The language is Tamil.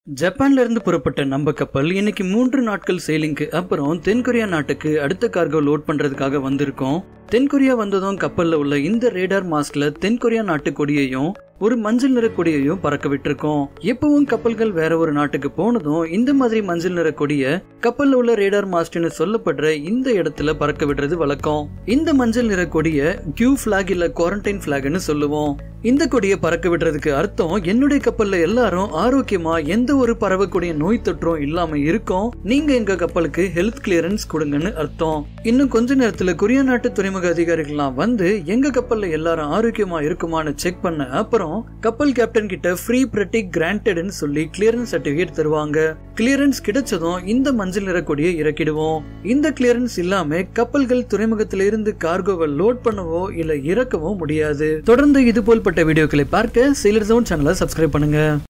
ஜப்பான்ல இருந்து புறப்பட்ட நம்ம கப்பல் இன்னைக்கு மூன்று நாட்கள் சேலிங்க்கு அப்புறம் தென்கொரியா நாட்டுக்கு அடுத்த கார்கோ லோட் பண்றதுக்காக வந்திருக்கோம் தென்கொரியா வந்ததும் கப்பல்ல உள்ள இந்த ரேடார் மாஸ்க்ல தென்கொரியா நாட்டு கொடியையும் ஒரு மஞ்சள் நிற கொடியையும் பறக்க விட்டிருக்கோம் எப்பவும் கப்பல்கள் வேற ஒரு நாட்டுக்கு போனதும் இந்த மாதிரி மஞ்சள் நிற கொடிய கப்பல்ல உள்ள ரேடார் மாஸ்ட்னு சொல்லப்படுற இந்த இடத்துல பறக்க விடுறது வழக்கம் இந்த மஞ்சள் நிற கொடிய கியூ பிளாக் இல்ல குவாரண்டைன் பிளாக்னு சொல்லுவோம் இந்த கொடியை பறக்க விடுறதுக்கு அர்த்தம் என்னுடைய கப்பல்ல எல்லாரும் ஆரோக்கியமா எந்த ஒரு பறவைக்கூடிய நோய் தொற்றும் இல்லாம இருக்கும் நீங்க எங்க கப்பலுக்கு ஹெல்த் கிளியரன்ஸ் கொடுங்கன்னு அர்த்தம் இன்னும் கொஞ்ச நேரத்துல கொரியா நாட்டு துறைமுக அதிகாரிகள்லாம் வந்து எங்க கப்பல்ல எல்லாரும் ஆரோக்கியமா இருக்குமான்னு செக் பண்ண அப்புறம் கப்பல் கேப்டன் கிட்ட ஃப்ரீ பிரட்டிக் கிராண்டட்னு சொல்லி கிளியரன்ஸ் சர்டிபிகேட் தருவாங்க கிளியரன்ஸ் கிடைச்சதும் இந்த மஞ்சள் நிற கொடியை இறக்கிடுவோம் இந்த கிளியரன்ஸ் இல்லாம கப்பல்கள் துறைமுகத்தில இருந்து கார்கோவை லோட் பண்ணவோ இல்ல இறக்கவோ முடியாது தொடர்ந்து இது போல்பட்ட வீடியோக்களை பார்க்க சிலர் ஜோன் சேனலை சப்ஸ்கிரைப் பண்ணுங்க